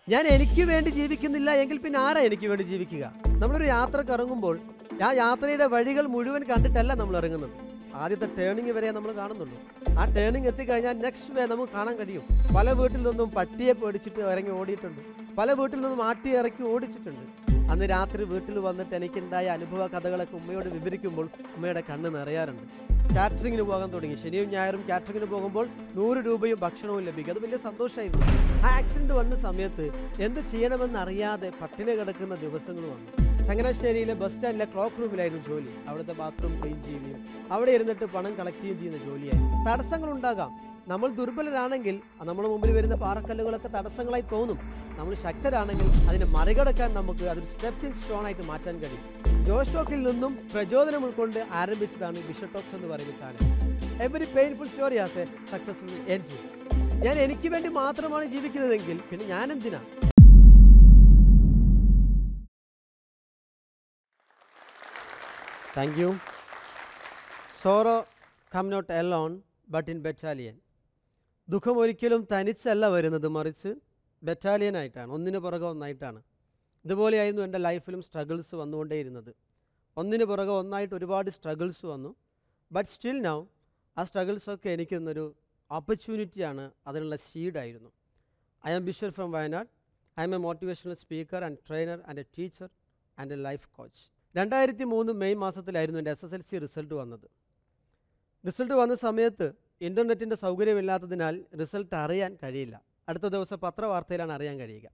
ഞാൻ എനിക്ക് വേണ്ടി ജീവിക്കുന്നില്ല എങ്കിൽ പിന്നെ ആരാ എനിക്ക് വേണ്ടി ജീവിക്കുക നമ്മളൊരു യാത്രക്ക് ഇറങ്ങുമ്പോൾ ആ യാത്രയുടെ വഴികൾ മുഴുവൻ കണ്ടിട്ടല്ല നമ്മൾ ഇറങ്ങുന്നത് ആദ്യത്തെ ടേണിംഗ് വരെ നമ്മൾ കാണുന്നുള്ളൂ ആ ടേണിംഗ് എത്തിക്കഴിഞ്ഞാൽ നെക്സ്റ്റ് വേ നമുക്ക് കാണാൻ കഴിയും പല വീട്ടിൽ നിന്നും പട്ടിയെ പേടിച്ചിട്ട് ഇറങ്ങി ഓടിയിട്ടുണ്ട് പല വീട്ടിൽ നിന്നും ആട്ടി ഇറക്കി ഓടിച്ചിട്ടുണ്ട് അന്ന് രാത്രി വീട്ടിൽ വന്നിട്ട് എനിക്കുണ്ടായ അനുഭവ കഥകളൊക്കെ ഉമ്മയോട് വിവരിക്കുമ്പോൾ ഉമ്മയുടെ കണ്ണ് നിറയാറുണ്ട് കാറ്ററിങ്ങിന് പോകാൻ തുടങ്ങി ശനിയും ഞായറും കാറ്ററിങ്ങിന് പോകുമ്പോൾ നൂറ് രൂപയും ഭക്ഷണവും ലഭിക്കും അത് വലിയ സന്തോഷമായിരുന്നു ആ ആക്സിഡന്റ് വന്ന സമയത്ത് എന്ത് ചെയ്യണമെന്ന് അറിയാതെ പട്ടിണി കിടക്കുന്ന ദിവസങ്ങൾ വന്നു ചങ്ങനാശ്ശേരിയിലെ ബസ് സ്റ്റാൻഡിലെ ക്ലോക്ക് റൂമിലായിരുന്നു ജോലി അവിടുത്തെ ബാത്റൂം ക്ലീൻ ചെയ്യുകയും അവിടെ ഇരുന്നിട്ട് പണം കളക്ട് ചെയ്യുകയും ചെയ്യുന്ന ജോലിയായിരുന്നു തടസ്സങ്ങൾ ഉണ്ടാകാം നമ്മൾ ദുർബലരാണെങ്കിൽ നമ്മുടെ മുമ്പിൽ വരുന്ന പാറക്കല്ലുകളൊക്കെ തടസ്സങ്ങളായി തോന്നും നമ്മൾ ശക്തരാണെങ്കിൽ അതിനെ മറികടക്കാൻ നമുക്ക് അതൊരു സ്റ്റെപ്പിംഗ് സ്റ്റോൺ ആയിട്ട് മാറ്റാൻ കഴിയും ജോഷ് ടോക്കിൽ നിന്നും പ്രചോദനം ഉൾക്കൊണ്ട് ആരംഭിച്ചതാണ് ബിഷപ്പ് ടോക്സ് എന്ന് പറയുന്ന channel every painful story as a successful end ഞാൻ എനിക്ക് വേണ്ടി മാത്രമാണ് ജീവിക്കുന്നതെങ്കിൽ പിന്നെ ഞാൻ എന്തിനാ thank you sorrow come not alone but in battalion ദുഃഖം ഒരിക്കലും തനിച്ചല്ല വരുന്നത് മറിച്ച് ബറ്റാലിയൻ ആയിട്ടാണ് ഒന്നിന് പുറകെ ഒന്നായിട്ടാണ് ഇതുപോലെയായിരുന്നു എൻ്റെ ലൈഫിലും സ്ട്രഗിൾസ് വന്നുകൊണ്ടേയിരുന്നത് ഒന്നിന് പുറകെ ഒന്നായിട്ട് ഒരുപാട് സ്ട്രഗിൾസ് വന്നു ബട്ട് സ്റ്റിൽ നൗ ആ സ്ട്രഗിൾസൊക്കെ എനിക്ക് ഇന്നൊരു ഓപ്പർച്യൂണിറ്റിയാണ് അതിനുള്ള സീഡായിരുന്നു I am Bishar from Wayanad I am a motivational speaker and trainer and a teacher and a life coach രണ്ടായിരത്തി മൂന്ന് മെയ് മാസത്തിലായിരുന്നു എൻ്റെ S S L C result വന്നത് റിസൾട്ട് വന്ന സമയത്ത് ഇൻ്റർനെറ്റിൻ്റെ സൗകര്യമില്ലാത്തതിനാൽ റിസൾട്ട് അറിയാൻ കഴിയില്ല അടുത്ത ദിവസം പത്രവാർത്തയിലാണ് അറിയാൻ കഴിയുക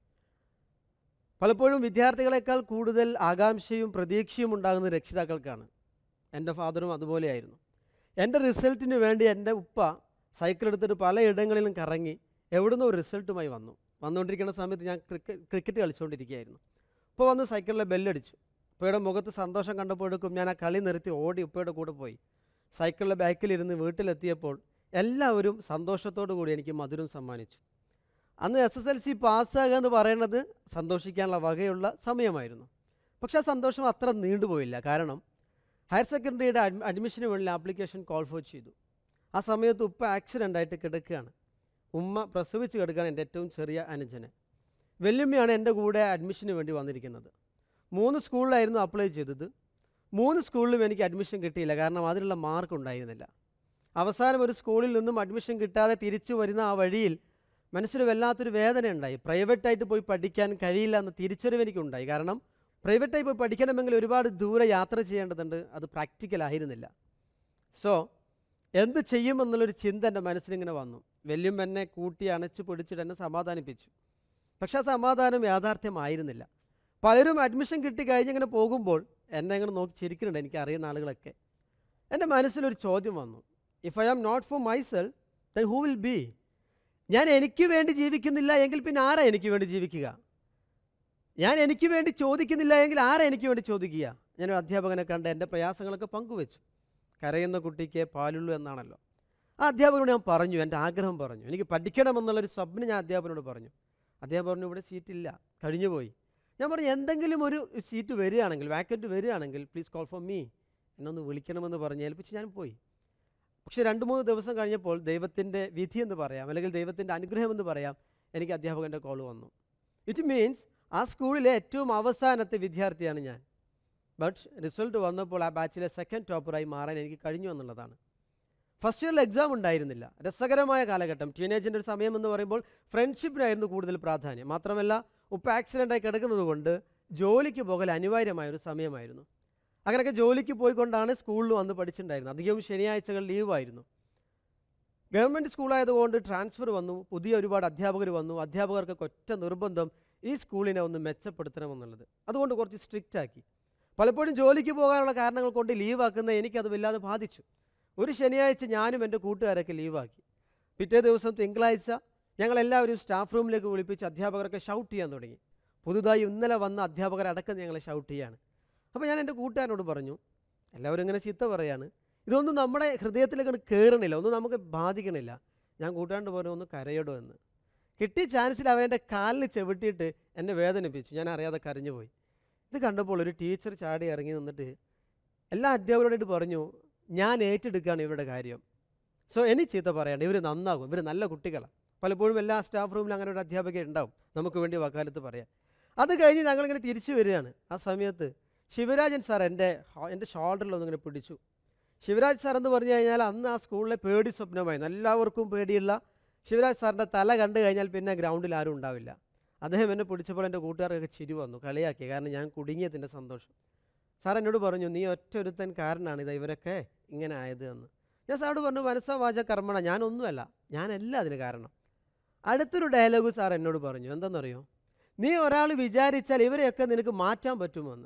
പലപ്പോഴും വിദ്യാർത്ഥികളെക്കാൾ കൂടുതൽ ആകാംക്ഷയും പ്രതീക്ഷയും ഉണ്ടാകുന്നത് രക്ഷിതാക്കൾക്കാണ് എൻ്റെ ഫാദറും അതുപോലെയായിരുന്നു എൻ്റെ റിസൾട്ടിന് വേണ്ടി എൻ്റെ ഉപ്പ സൈക്കിൾ എടുത്തിട്ട് പലയിടങ്ങളിലും കറങ്ങി എവിടുന്നോ ഒരു റിസൾട്ടുമായി വന്നു വന്നുകൊണ്ടിരിക്കുന്ന സമയത്ത് ഞാൻ ക്രിക്കറ്റ് ക്രിക്കറ്റ് കളിച്ചുകൊണ്ടിരിക്കുകയായിരുന്നു ഇപ്പോൾ വന്ന് സൈക്കിളിലെ ബെല്ലടിച്ചു ഉപ്പയുടെ മുഖത്ത് സന്തോഷം കണ്ടപ്പോഴേക്കും ഞാൻ ആ കളി നിർത്തി ഓടി ഉപ്പയുടെ കൂടെ പോയി സൈക്കിളിലെ ബാക്കിലിരുന്ന് വീട്ടിലെത്തിയപ്പോൾ എല്ലാവരും സന്തോഷത്തോടു കൂടി എനിക്ക് മധുരം സമ്മാനിച്ചു അന്ന് എസ് എസ് എൽ സി പാസ്സാകുക എന്ന് പറയുന്നത് സന്തോഷിക്കാനുള്ള വകയുള്ള സമയമായിരുന്നു പക്ഷേ ആ സന്തോഷം അത്ര നീണ്ടുപോയില്ല കാരണം ഹയർ സെക്കൻഡറിയുടെ അഡ്മി അഡ്മിഷന് വേണ്ടി ആപ്ലിക്കേഷൻ കോൾ ഫോർ ചെയ്തു ആ സമയത്ത് ഉപ്പ ആക്സിഡൻ്റ് ആയിട്ട് കിടക്കുകയാണ് ഉമ്മ പ്രസവിച്ച് കിടക്കുകയാണ് എൻ്റെ ഏറ്റവും ചെറിയ അനുജന് വല്യമ്മയാണ് എൻ്റെ കൂടെ അഡ്മിഷന് വേണ്ടി വന്നിരിക്കുന്നത് മൂന്ന് സ്കൂളിലായിരുന്നു അപ്ലൈ ചെയ്തത് മൂന്ന് സ്കൂളിലും എനിക്ക് അഡ്മിഷൻ കിട്ടിയില്ല കാരണം അതിനുള്ള മാർക്ക് ഉണ്ടായിരുന്നില്ല അവസാനം ഒരു സ്കൂളിൽ നിന്നും അഡ്മിഷൻ കിട്ടാതെ തിരിച്ചു വരുന്ന ആ വഴിയിൽ മനസ്സിന് വല്ലാത്തൊരു വേദന ഉണ്ടായി പ്രൈവറ്റായിട്ട് പോയി പഠിക്കാൻ കഴിയില്ല എന്ന തിരിച്ചറിവ് എനിക്കുണ്ടായി കാരണം പ്രൈവറ്റായി പോയി പഠിക്കണമെങ്കിൽ ഒരുപാട് ദൂരെ യാത്ര ചെയ്യേണ്ടതുണ്ട് അത് പ്രാക്ടിക്കൽ ആയിരുന്നില്ല സോ എന്ത് ചെയ്യുമെന്നുള്ളൊരു ചിന്ത എൻ്റെ മനസ്സിലിങ്ങനെ വന്നു വല്യം എന്നെ കൂട്ടി അണച്ച് പിടിച്ചിട്ട് എന്നെ സമാധാനിപ്പിച്ചു പക്ഷെ ആ സമാധാനം യാഥാർത്ഥ്യമായിരുന്നില്ല പലരും അഡ്മിഷൻ കിട്ടി കഴിഞ്ഞിങ്ങനെ പോകുമ്പോൾ എന്നെ ഇങ്ങനെ നോക്കി ചിരിക്കുന്നുണ്ട് എനിക്ക് അറിയുന്ന ആളുകളൊക്കെ എൻ്റെ മനസ്സിലൊരു ചോദ്യം വന്നു if I am not for myself then who will be ഞാൻ എനിക്ക് വേണ്ടി ജീവിക്കുന്നില്ല എങ്കിൽ പിന്നെ ആരാ എനിക്ക് വേണ്ടി ജീവിക്കുക ഞാൻ എനിക്ക് വേണ്ടി ചോദിക്കുന്നില്ല എങ്കിൽ ആരാ എനിക്ക് വേണ്ടി ചോദിക്കുക ഞാനൊരു അധ്യാപകനെ കണ്ട് എൻ്റെ പ്രയാസങ്ങളൊക്കെ പങ്കുവെച്ചു കരയുന്ന കുട്ടിക്ക് പാലുള്ളൂ എന്നാണല്ലോ ആ അധ്യാപകനോട് ഞാൻ പറഞ്ഞു എൻ്റെ ആഗ്രഹം പറഞ്ഞു എനിക്ക് പഠിക്കണമെന്നുള്ളൊരു സ്വപ്നം ഞാൻ അധ്യാപകനോട് പറഞ്ഞു അദ്ദേഹം പറഞ്ഞു ഇവിടെ സീറ്റില്ല കഴിഞ്ഞുപോയി ഞാൻ പറഞ്ഞു എന്തെങ്കിലും ഒരു സീറ്റ് വരികയാണെങ്കിൽ വാക്കൻറ്റ് വരികയാണെങ്കിൽ പ്ലീസ് കോൾ ഫോർ മീ എന്നെ ഒന്ന് വിളിക്കണമെന്ന് പറഞ്ഞ് ഏൽപ്പിച്ച് ഞാൻ പോയി പക്ഷേ രണ്ട് മൂന്ന് ദിവസം കഴിഞ്ഞപ്പോൾ ദൈവത്തിൻ്റെ വിധി എന്ന് പറയാം അല്ലെങ്കിൽ ദൈവത്തിൻ്റെ അനുഗ്രഹം എന്ന് പറയാം എനിക്ക് അധ്യാപകൻ്റെ കോൾ വന്നു ഇറ്റ് മീൻസ് ആ സ്കൂളിലെ ഏറ്റവും അവസാനത്തെ വിദ്യാർത്ഥിയാണ് ഞാൻ ബട്ട് റിസൾട്ട് വന്നപ്പോൾ ആ ബാച്ചിലെ സെക്കൻഡ് ടോപ്പറായി മാറാൻ എനിക്ക് കഴിഞ്ഞു എന്നുള്ളതാണ് ഫസ്റ്റ് ഇയറിൽ എക്സാം ഉണ്ടായിരുന്നില്ല രസകരമായ കാലഘട്ടം ടീനേജിൻ്റെ ഒരു സമയം എന്ന് പറയുമ്പോൾ ഫ്രണ്ട്ഷിപ്പിനായിരുന്നു കൂടുതൽ പ്രാധാന്യം മാത്രമല്ല ഉപ്പ ആക്സിഡൻ്റായി കിടക്കുന്നത് കൊണ്ട് ജോലിക്ക് പോകൽ അനിവാര്യമായ ഒരു സമയമായിരുന്നു അങ്ങനെയൊക്കെ ജോലിക്ക് പോയിക്കൊണ്ടാണ് സ്കൂളിൽ വന്ന് പഠിച്ചിട്ടുണ്ടായിരുന്നത് അധികവും ശനിയാഴ്ചകൾ ലീവായിരുന്നു ഗവൺമെൻറ് സ്കൂളായതുകൊണ്ട് ട്രാൻസ്ഫർ വന്നു പുതിയ ഒരുപാട് അധ്യാപകർ വന്നു അധ്യാപകർക്ക് ഒറ്റ നിർബന്ധം ഈ സ്കൂളിനെ ഒന്ന് മെച്ചപ്പെടുത്തണമെന്നുള്ളത് അതുകൊണ്ട് കുറച്ച് സ്ട്രിക്റ്റ് ആക്കി പലപ്പോഴും ജോലിക്ക് പോകാനുള്ള കാരണങ്ങൾ കൊണ്ട് ലീവാക്കുന്ന എനിക്കത് വല്ലാതെ ബാധിച്ചു ഒരു ശനിയാഴ്ച ഞാനും എൻ്റെ കൂട്ടുകാരൊക്കെ ലീവാക്കി പിറ്റേ ദിവസം തിങ്കളാഴ്ച ഞങ്ങളെല്ലാവരും സ്റ്റാഫ് റൂമിലേക്ക് വിളിപ്പിച്ച് അധ്യാപകരൊക്കെ ഷൗട്ട് ചെയ്യാൻ തുടങ്ങി പുതുതായി ഇന്നലെ വന്ന അധ്യാപകരടക്കം ഞങ്ങളെ ഷൗട്ട് ചെയ്യാണ് അപ്പോൾ ഞാൻ എൻ്റെ കൂട്ടുകാരനോട് പറഞ്ഞു എല്ലാവരും ഇങ്ങനെ ചീത്ത പറയാണ് ഇതൊന്നും നമ്മുടെ ഹൃദയത്തിലേക്ക് കയറണില്ല ഒന്നും നമുക്ക് ബാധിക്കണില്ല ഞാൻ കൂട്ടുകാരൻ്റെ പറഞ്ഞു ഒന്ന് കരയടോ എന്ന് കിട്ടിയ ചാൻസിൽ അവൻ എൻ്റെ കാലിൽ ചെവിട്ടിയിട്ട് എന്നെ വേദനിപ്പിച്ചു ഞാൻ അറിയാതെ കരഞ്ഞുപോയി ഇത് കണ്ടപ്പോൾ ഒരു ടീച്ചർ ചാടി ഇറങ്ങി നിന്നിട്ട് എല്ലാ അധ്യാപകരോടായിട്ട് പറഞ്ഞു ഞാൻ ഏറ്റെടുക്കുകയാണ് ഇവരുടെ കാര്യം സോ ഇനി ചീത്ത പറയണ്ട ഇവർ നന്നാകും ഇവർ നല്ല കുട്ടികളാണ് പലപ്പോഴും എല്ലാ സ്റ്റാഫ് റൂമിലും അങ്ങനെ ഒരു അധ്യാപക ഉണ്ടാവും നമുക്ക് വേണ്ടി വക്കാലത്ത് പറയാം അത് കഴിഞ്ഞ് ഞങ്ങളിങ്ങനെ തിരിച്ചു വരികയാണ് ആ സമയത്ത് ശിവരാജൻ സാർ എൻ്റെ ഹോ- എൻ്റെ ഷോൾഡറിൽ ഒന്നിങ്ങനെ പിടിച്ചു ശിവരാജ് സാർ എന്ന് പറഞ്ഞു കഴിഞ്ഞാൽ അന്ന് ആ സ്കൂളിലെ പേടി സ്വപ്നമായിരുന്നു എല്ലാവർക്കും പേടിയുള്ള ശിവരാജ് സാറിൻ്റെ തല കണ്ടു കഴിഞ്ഞാൽ പിന്നെ ഗ്രൗണ്ടിൽ ആരും ഉണ്ടാവില്ല അദ്ദേഹം എന്നെ പിടിച്ചപ്പോൾ എൻ്റെ കൂട്ടുകാർക്കൊക്കെ ചിരി വന്നു കളിയാക്കി കാരണം ഞാൻ കുടുങ്ങിയതിൻ്റെ സന്തോഷം സാർ എന്നോട് പറഞ്ഞു നീ ഒറ്റ ഒരുത്തൻ കാരനാണ് ഇത് ഇവരൊക്കെ ഇങ്ങനെ ആയത് എന്ന് ഞാൻ സാറോട് പറഞ്ഞു മനസ്സാ വാച കർമ്മണ ഞാനൊന്നുമല്ല ഞാനല്ല അതിന് കാരണം അടുത്തൊരു ഡയലോഗ് സാർ എന്നോട് പറഞ്ഞു എന്തെന്നറിയോ നീ ഒരാൾ വിചാരിച്ചാൽ ഇവരെയൊക്കെ നിനക്ക് മാറ്റാൻ പറ്റുമെന്ന്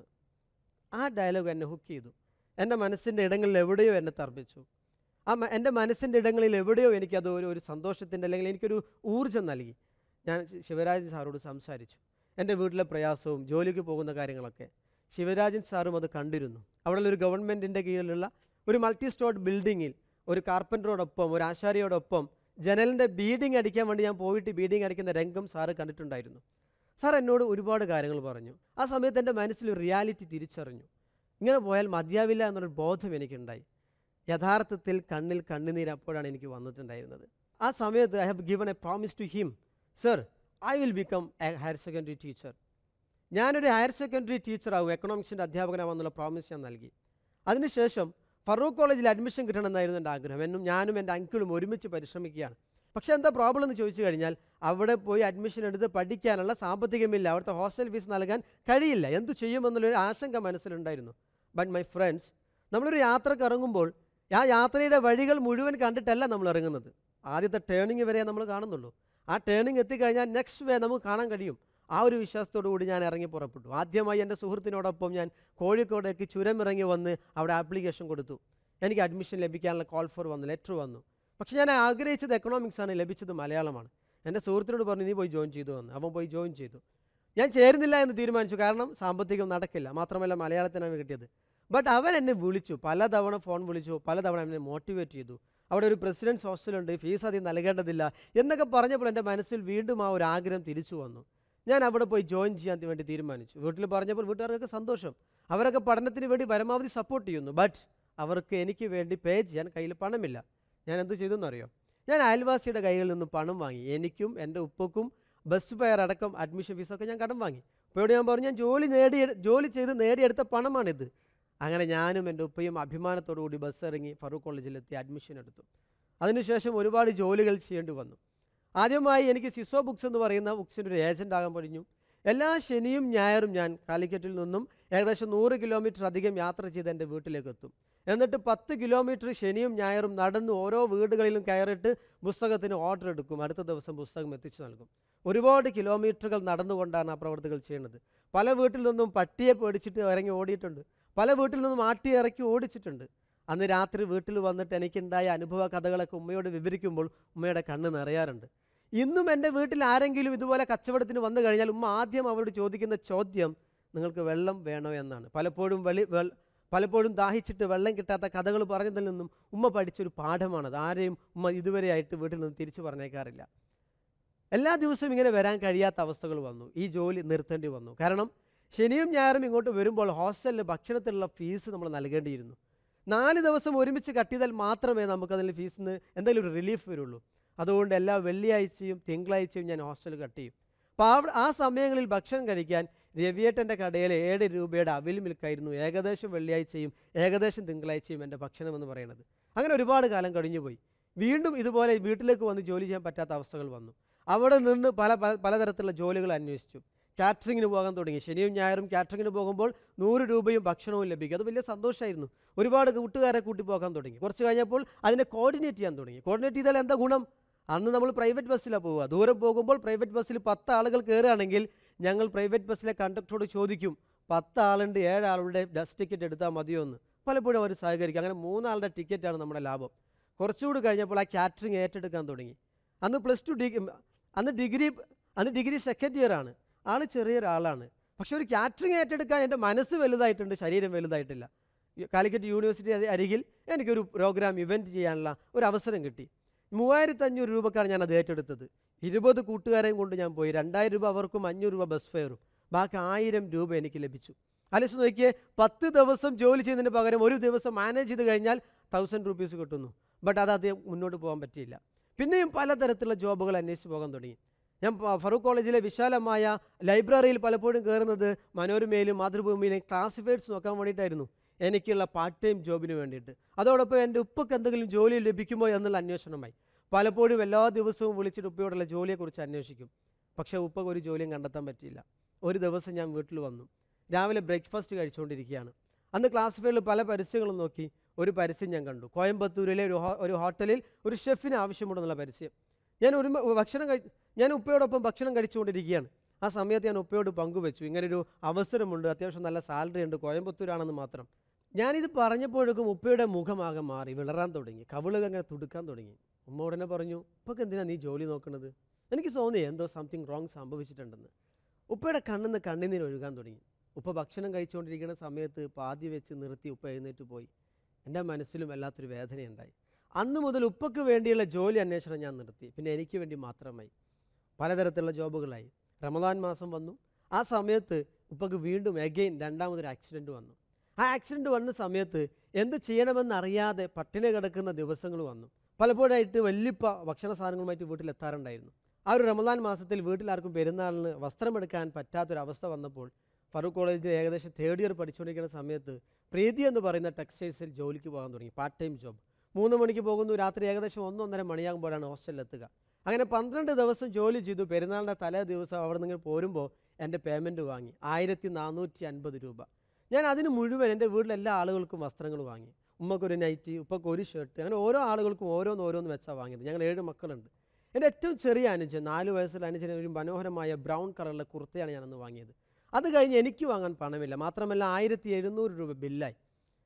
ആ ഡയലോഗ് എന്നെ ഹുക്ക് ചെയ്തു എൻ്റെ മനസ്സിൻ്റെ ഇടങ്ങളിൽ എവിടെയോ എന്നെ തർപ്പിച്ചു ആ മ- എൻ്റെ മനസ്സിൻ്റെ ഇടങ്ങളിൽ എവിടെയോ എനിക്കത് ഒരു ഒരു സന്തോഷത്തിൻ്റെ അല്ലെങ്കിൽ എനിക്കൊരു ഊർജ്ജം നൽകി ഞാൻ ശി- ശിവരാജൻ സാറോട് സംസാരിച്ചു എൻ്റെ വീട്ടിലെ പ്രയാസവും ജോലിക്ക് പോകുന്ന കാര്യങ്ങളൊക്കെ ശിവരാജൻ സാറും അത് കണ്ടിരുന്നു അവിടെ ഒരു ഗവൺമെൻറ്റിൻ്റെ കീഴിലുള്ള ഒരു മൾട്ടി സ്റ്റോർഡ് ബിൽഡിങ്ങിൽ ഒരു കാർപ്പൻറ്ററോടൊപ്പം ഒരു ആശാരിയോടൊപ്പം ജനലിൻ്റെ ബീഡിങ് അടിക്കാൻ വേണ്ടി ഞാൻ പോയിട്ട് ബീഡിങ് അടിക്കുന്ന രംഗം സാറ് കണ്ടിട്ടുണ്ടായിരുന്നു സാർ എന്നോട് ഒരുപാട് കാര്യങ്ങൾ പറഞ്ഞു ആ സമയത്ത് എൻ്റെ മനസ്സിൽ ഒരു റിയാലിറ്റി തിരിച്ചറിഞ്ഞു ഇങ്ങനെ പോയാൽ മതിയാവില്ല എന്നൊരു ബോധം എനിക്കുണ്ടായി യഥാർത്ഥത്തിൽ കണ്ണിൽ കണ്ണുനീര് അപ്പോഴാണ് എനിക്ക് വന്നിട്ടുണ്ടായിരുന്നത് ആ സമയത്ത് I have given a promise to him sir I will become a higher secondary teacher ഞാനൊരു ഹയർ സെക്കൻഡറി ടീച്ചറാവും എക്കണോമിക്സിൻ്റെ അധ്യാപകനാവാന്നുള്ള പ്രോമിസ് ഞാൻ നൽകി അതിനുശേഷം ഫറൂഖ് കോളേജിൽ അഡ്മിഷൻ കിട്ടണമെന്നായിരുന്നു എൻ്റെ ആഗ്രഹം എന്നും ഞാനും എൻ്റെ അങ്കിളും ഒരുമിച്ച് പരിശ്രമിക്കുകയാണ് പക്ഷേ എന്താ പ്രോബ്ലം എന്ന് ചോദിച്ചു കഴിഞ്ഞാൽ അവിടെ പോയി അഡ്മിഷൻ എടുത്ത് പഠിക്കാനുള്ള സാമ്പത്തികമില്ല അവിടുത്തെ ഹോസ്റ്റൽ ഫീസ് നൽകാൻ കഴിയില്ല എന്തു ചെയ്യുമെന്നുള്ളൊരു ആശങ്ക മനസ്സിലുണ്ടായിരുന്നു ബട്ട് മൈ ഫ്രണ്ട്സ് നമ്മളൊരു യാത്രക്ക് ഇറങ്ങുമ്പോൾ ആ യാത്രയുടെ വഴികൾ മുഴുവൻ കണ്ടിട്ടല്ല നമ്മൾ ഇറങ്ങുന്നത് ആദ്യത്തെ ടേണിംഗ് വരെ നമ്മൾ കാണുന്നുള്ളൂ ആ ടേണിംഗ് എത്തിക്കഴിഞ്ഞാൽ നെക്സ്റ്റ് വേ നമുക്ക് കാണാൻ കഴിയും ആ ഒരു വിശ്വാസത്തോടു കൂടി ഞാൻ ഇറങ്ങി പുറപ്പെട്ടു ആദ്യമായി എൻ്റെ സുഹൃത്തിനോടൊപ്പം ഞാൻ കോഴിക്കോടേക്ക് ചുരമിറങ്ങി വന്ന് അവിടെ ആപ്ലിക്കേഷൻ കൊടുത്തു എനിക്ക് അഡ്മിഷൻ ലഭിക്കാനുള്ള കോൾ ഫോർ വന്നു ലെറ്റർ വന്നു പക്ഷേ ഞാൻ ആഗ്രഹിച്ചത് എക്കണോമിക്സ് ആണ് ലഭിച്ചത് മലയാളമാണ് എൻ്റെ സുഹൃത്തിനോട് പറഞ്ഞു നീ പോയി ജോയിൻ ചെയ്തു വന്ന് അവൻ പോയി ജോയിൻ ചെയ്തു ഞാൻ ചേരുന്നില്ല എന്ന് തീരുമാനിച്ചു കാരണം സാമ്പത്തികം നടക്കില്ല മാത്രമല്ല മലയാളത്തിനാണ് കിട്ടിയത് ബട്ട് അവൻ എന്നെ വിളിച്ചു പലതവണ ഫോൺ വിളിച്ചു പലതവണ എന്നെ മോട്ടിവേറ്റ് ചെയ്തു അവിടെ ഒരു പ്രസിഡൻസ് ഹോസ്റ്റലുണ്ട് ഫീസ് അധികം നൽകേണ്ടതില്ല എന്നൊക്കെ പറഞ്ഞപ്പോൾ എൻ്റെ മനസ്സിൽ വീണ്ടും ആ ഒരു ആഗ്രഹം തിരിച്ചു വന്നു ഞാൻ അവിടെ പോയി ജോയിൻ ചെയ്യാൻ വേണ്ടി തീരുമാനിച്ചു വീട്ടിൽ പറഞ്ഞപ്പോൾ വീട്ടുകാർക്കൊക്കെ സന്തോഷം അവരൊക്കെ പഠനത്തിന് വേണ്ടി പരമാവധി സപ്പോർട്ട് ചെയ്യുന്നു ബട്ട് അവർക്ക് എനിക്ക് വേണ്ടി പേ ചെയ്യാൻ കയ്യിൽ പണമില്ല ഞാൻ എന്ത് ചെയ്തു എന്നറിയോ ഞാൻ അയൽവാസിയുടെ കയ്യിൽ നിന്ന് പണം വാങ്ങി എനിക്കും എൻ്റെ ഉപ്പക്കും ബസ് ഫെയർ അടക്കം അഡ്മിഷൻ ഫീസൊക്കെ ഞാൻ കടം വാങ്ങി അപ്പോൾ ഞാൻ പറഞ്ഞു ഞാൻ ജോലി നേടി ജോലി ചെയ്ത് നേടിയെടുത്ത പണമാണിത് അങ്ങനെ ഞാനും എൻ്റെ ഉപ്പയും അഭിമാനത്തോടു കൂടി ബസ് ഇറങ്ങി ഫറൂഖ് കോളേജിലെത്തി അഡ്മിഷൻ എടുത്തു അതിനുശേഷം ഒരുപാട് ജോലികൾ ചെയ്യേണ്ടി വന്നു ആദ്യമായി എനിക്ക് സിസോ ബുക്സ് എന്ന് പറയുന്ന ബുക്സിൻ്റെ ഒരു ഏജൻ്റ് ആകാൻ കഴിഞ്ഞു എല്ലാ ശനിയും ഞായറും ഞാൻ കാലിക്കറ്റിൽ നിന്നും ഏകദേശം നൂറ് കിലോമീറ്റർ അധികം യാത്ര ചെയ്ത് എൻ്റെ വീട്ടിലേക്ക് എത്തും എന്നിട്ട് പത്ത് കിലോമീറ്റർ ശനിയും ഞായറും നടന്ന് ഓരോ വീടുകളിലും കയറിയിട്ട് പുസ്തകത്തിന് ഓർഡർ എടുക്കും അടുത്ത ദിവസം പുസ്തകം എത്തിച്ചു നൽകും ഒരുപാട് കിലോമീറ്ററുകൾ നടന്നുകൊണ്ടാണ് ആ പ്രവർത്തികൾ ചെയ്യുന്നത് പല വീട്ടിൽ നിന്നും പട്ടിയെ പേടിച്ചിട്ട് ഇറങ്ങി ഓടിയിട്ടുണ്ട് പല വീട്ടിൽ നിന്നും ആട്ടി ഇറക്കി ഓടിച്ചിട്ടുണ്ട് അന്ന് രാത്രി വീട്ടിൽ വന്നിട്ട് എനിക്കുണ്ടായ അനുഭവ കഥകളൊക്കെ ഉമ്മയോട് വിവരിക്കുമ്പോൾ ഉമ്മയുടെ കണ്ണ് നിറയാറുണ്ട് ഇന്നും എൻ്റെ വീട്ടിൽ ആരെങ്കിലും ഇതുപോലെ കച്ചവടത്തിന് വന്നു കഴിഞ്ഞാൽ ഉമ്മ ആദ്യം അവരോട് ചോദിക്കുന്ന ചോദ്യം നിങ്ങൾക്ക് വെള്ളം വേണോ എന്നാണ് പലപ്പോഴും വെളി വെൾ പലപ്പോഴും ദാഹിച്ചിട്ട് വെള്ളം കിട്ടാത്ത കഥകൾ പറഞ്ഞതിൽ നിന്നും ഉമ്മ പഠിച്ചൊരു പാഠമാണത് ആരെയും ഉമ്മ ഇതുവരെയായിട്ട് വീട്ടിൽ നിന്ന് തിരിച്ചു പറഞ്ഞേക്കാറില്ല എല്ലാ ദിവസവും ഇങ്ങനെ വരാൻ കഴിയാത്ത അവസ്ഥകൾ വന്നു ഈ ജോലി നിർത്തേണ്ടി വന്നു കാരണം ശനിയും ഞായറും ഇങ്ങോട്ട് വരുമ്പോൾ ഹോസ്റ്റലിൽ ഭക്ഷണത്തിലുള്ള ഫീസ് നമ്മൾ നൽകേണ്ടിയിരുന്നു നാല് ദിവസം ഒരുമിച്ച് കട്ടിയതാൽ മാത്രമേ നമുക്കതിൽ ഫീസിൽ നിന്ന് എന്തെങ്കിലും ഒരു റിലീഫ് വരുള്ളൂ അതുകൊണ്ട് എല്ലാ വെള്ളിയാഴ്ചയും തിങ്കളാഴ്ചയും ഞാൻ ഹോസ്റ്റൽ കട്ട് ചെയ്യും അപ്പോൾ അവിടെ ആ സമയങ്ങളിൽ ഭക്ഷണം കഴിക്കാൻ രവിയേട്ടൻ്റെ കടയിൽ ഏഴ് രൂപയുടെ അവിൽ മിൽക്കായിരുന്നു ഏകദേശം വെള്ളിയാഴ്ചയും ഏകദേശം തിങ്കളാഴ്ചയും എൻ്റെ ഭക്ഷണം എന്ന് പറയുന്നത് അങ്ങനെ ഒരുപാട് കാലം കഴിഞ്ഞുപോയി വീണ്ടും ഇതുപോലെ വീട്ടിലേക്ക് വന്ന് ജോലി ചെയ്യാൻ പറ്റാത്ത അവസ്ഥകൾ വന്നു അവിടെ നിന്ന് പല പല പലതരത്തിലുള്ള ജോലികൾ അന്വേഷിച്ചു കാറ്ററിങ്ങിന് പോകാൻ തുടങ്ങി ശനിയും ഞായറും കാറ്ററിങ്ങിന് പോകുമ്പോൾ നൂറ് രൂപയും ഭക്ഷണവും ലഭിക്കും അത് വലിയ സന്തോഷമായിരുന്നു ഒരുപാട് കൂട്ടുകാരെ കൂട്ടി പോകാൻ തുടങ്ങി കുറച്ച് കഴിഞ്ഞപ്പോൾ അതിനെ കോർഡിനേറ്റ് ചെയ്യാൻ തുടങ്ങി കോർഡിനേറ്റ് ചെയ്താൽ എന്താ ഗുണം അന്ന് നമ്മൾ പ്രൈവറ്റ് ബസ്സിലാണ് പോവുക ദൂരം പോകുമ്പോൾ പ്രൈവറ്റ് ബസ്സിൽ പത്ത് ആളുകൾ കയറുകയാണെങ്കിൽ ഞങ്ങൾ പ്രൈവറ്റ് ബസ്സിലെ കണ്ടക്ടറോട് ചോദിക്കും പത്ത് ആളുണ്ട് ഏഴാളുടെ ബസ് ടിക്കറ്റ് എടുത്താൽ മതിയോ എന്ന് പലപ്പോഴും അവർ സഹകരിക്കും അങ്ങനെ മൂന്നാളുടെ ടിക്കറ്റാണ് നമ്മുടെ ലാഭം കുറച്ചുകൂടി കഴിഞ്ഞപ്പോൾ ആ കാറ്ററിംഗ് ഏറ്റെടുക്കാൻ തുടങ്ങി അന്ന് പ്ലസ് ടു ഡിഗ്രി അന്ന് ഡിഗ്രി അന്ന് ഡിഗ്രി സെക്കൻഡ് ഇയർ ആണ് ആൾ ചെറിയൊരാളാണ് പക്ഷെ ഒരു കാറ്ററിംഗ് ഏറ്റെടുക്കാൻ എൻ്റെ മനസ്സ് വലുതായിട്ടുണ്ട് ശരീരം വലുതായിട്ടില്ല ഈ കാലിക്കറ്റ് യൂണിവേഴ്സിറ്റി അരി- അരികിൽ എനിക്കൊരു പ്രോഗ്രാം ഇവൻറ്റ് ചെയ്യാനുള്ള ഒരു അവസരം കിട്ടി മൂവായിരത്തി അഞ്ഞൂറ് രൂപക്കാണ് ഞാൻ അത് ഏറ്റെടുത്തത് ഇരുപത് കൂട്ടുകാരെയും കൊണ്ട് ഞാൻ പോയി രണ്ടായിരം രൂപ അവർക്കും അഞ്ഞൂറ് രൂപ ബസ് ഫെയറും ബാക്കി ആയിരം രൂപ എനിക്ക് ലഭിച്ചു ആലോചിച്ച് നോക്കിയേ പത്ത് ദിവസം ജോലി ചെയ്യുന്നതിന് പകരം ഒരു ദിവസം മാനേജ് ചെയ്ത് കഴിഞ്ഞാൽ തൗസൻഡ് റുപ്പീസ് കിട്ടുന്നു ബട്ട് അത് അദ്ദേഹം മുന്നോട്ട് പോകാൻ പറ്റിയില്ല പിന്നെയും പലതരത്തിലുള്ള ജോബുകൾ അന്വേഷിച്ച് പോകാൻ തുടങ്ങി ഞാൻ പ- ഫറൂഖ് കോളേജിലെ വിശാലമായ ലൈബ്രറിയിൽ പലപ്പോഴും കയറുന്നത് മനോരമയിലും മാതൃഭൂമിയിലും ക്ലാസിഫൈഡ്സ് നോക്കാൻ വേണ്ടിയിട്ടായിരുന്നു എനിക്കുള്ള പാർട്ട് ടൈം ജോബിന് വേണ്ടിയിട്ട് അതോടൊപ്പം എൻ്റെ ഉപ്പക്ക് എന്തെങ്കിലും ജോലി ലഭിക്കുമോ എന്നുള്ള അന്വേഷണമായി പലപ്പോഴും എല്ലാ ദിവസവും വിളിച്ചിട്ട് ഉപ്പയോടുള്ള ജോലിയെക്കുറിച്ച് അന്വേഷിക്കും പക്ഷേ ഉപ്പക്ക് ഒരു ജോലിയും കണ്ടെത്താൻ പറ്റിയില്ല ഒരു ദിവസം ഞാൻ വീട്ടിൽ വന്നു രാവിലെ ബ്രേക്ക്ഫാസ്റ്റ് കഴിച്ചുകൊണ്ടിരിക്കുകയാണ് അന്ന് ക്ലാസിഫൈഡിൽ പല പരസ്യങ്ങളും നോക്കി ഒരു പരസ്യം ഞാൻ കണ്ടു കോയമ്പത്തൂരിലെ ഒരു ഹോ- ഒരു ഹോട്ടലിൽ ഒരു ഷെഫിന് ആവശ്യമുണ്ടെന്നുള്ള പരസ്യം ഞാൻ ഒരു മ- ഭക്ഷണം കഴി ഞാൻ ഉപ്പയോടൊപ്പം ഭക്ഷണം കഴിച്ചുകൊണ്ടിരിക്കുകയാണ് ആ സമയത്ത് ഞാൻ ഉപ്പയോട് പങ്കുവെച്ചു ഇങ്ങനൊരു അവസരമുണ്ട് അത്യാവശ്യം നല്ല സാലറി ഉണ്ട് കോയമ്പത്തൂരാണെന്ന് മാത്രം ഞാനിത് പറഞ്ഞപ്പോഴേക്കും ഉപ്പയുടെ മുഖമാകെ മാറി വിളറാൻ തുടങ്ങി കവിളുകൾ അങ്ങനെ തുടുക്കാൻ തുടങ്ങി ഉമ്മ ഉടനെ പറഞ്ഞു ഉപ്പക്ക് എന്തിനാ നീ ജോലി നോക്കുന്നത് എനിക്ക് തോന്നി എന്തോ സംതിങ് റോങ് സംഭവിച്ചിട്ടുണ്ടെന്ന് ഉപ്പയുടെ കണ്ണിന്ന് കണ്ണുനീര് ഒഴുകാൻ തുടങ്ങി ഉപ്പ ഭക്ഷണം കഴിച്ചുകൊണ്ടിരിക്കുന്ന സമയത്ത് പാതി വെച്ച് നിർത്തി ഉപ്പ എഴുന്നേറ്റ് പോയി എൻ്റെ മനസ്സിലും വല്ലാത്തൊരു വേദനയുണ്ടായി അന്ന് മുതൽ ഉപ്പക്ക് വേണ്ടിയുള്ള ജോലി അന്വേഷണം ഞാൻ നിർത്തി പിന്നെ എനിക്ക് വേണ്ടി മാത്രമായി പലതരത്തിലുള്ള ജോബുകളായി റമദാൻ മാസം വന്നു ആ സമയത്ത് ഉപ്പക്ക് വീണ്ടും എഗെയിൻ രണ്ടാമതൊരു ആക്സിഡൻറ്റ് വന്നു ആ ആക്സിഡൻറ്റ് വന്ന സമയത്ത് എന്ത് ചെയ്യണമെന്നറിയാതെ പട്ടിണി കിടക്കുന്ന ദിവസങ്ങൾ വന്നു പലപ്പോഴായിട്ട് വല്യപ്പ ഭക്ഷണ സാധനങ്ങളുമായിട്ട് വീട്ടിലെത്താറുണ്ടായിരുന്നു ആ ഒരു റമദാൻ മാസത്തിൽ വീട്ടിലാർക്കും പെരുന്നാളിന് വസ്ത്രമെടുക്കാൻ പറ്റാത്തൊരവസ്ഥ വന്നപ്പോൾ ഫറൂഖ് കോളേജിൽ ഏകദേശം തേർഡ് ഇയർ പഠിച്ചുകൊണ്ടിരിക്കുന്ന സമയത്ത് പ്രീതി എന്ന് പറയുന്ന ടെക്സ്റ്റൈൽസിൽ ജോലിക്ക് പോകാൻ തുടങ്ങി പാർട്ട് ടൈം ജോബ് മൂന്ന് മണിക്ക് പോകുന്നു രാത്രി ഏകദേശം ഒന്നൊന്നര മണിയാകുമ്പോഴാണ് ഹോസ്റ്റലിൽ എത്തുക അങ്ങനെ പന്ത്രണ്ട് ദിവസം ജോലി ചെയ്തു പെരുന്നാളിൻ്റെ തലേ ദിവസം അവിടെ നിന്ന് പോരുമ്പോൾ എൻ്റെ പേയ്മെൻറ്റ് വാങ്ങി ആയിരത്തി നാനൂറ്റി അൻപത് രൂപ ഞാൻ അതിന് മുഴുവൻ എൻ്റെ വീട്ടിലെ എല്ലാ ആളുകൾക്കും വസ്ത്രങ്ങൾ വാങ്ങി ഉമ്മക്കൊരു നൈറ്റി ഉപ്പക്ക് ഒരു ഷർട്ട് അങ്ങനെ ഓരോ ആളുകൾക്കും ഓരോന്ന് ഓരോന്ന് വെച്ചാണ് വാങ്ങിയത് ഞങ്ങൾ ഏഴ് മക്കളുണ്ട് എൻ്റെ ഏറ്റവും ചെറിയ അനുജൻ നാല് വയസ്സുള്ള അനുജന് ഒരു മനോഹരമായ ബ്രൗൺ കളറിലെ കുർത്തയാണ് ഞാനന്ന് വാങ്ങിയത് അത് കഴിഞ്ഞ് എനിക്ക് വാങ്ങാൻ പണമില്ല മാത്രമല്ല ആയിരത്തി എഴുന്നൂറ് രൂപ ബില്ലായി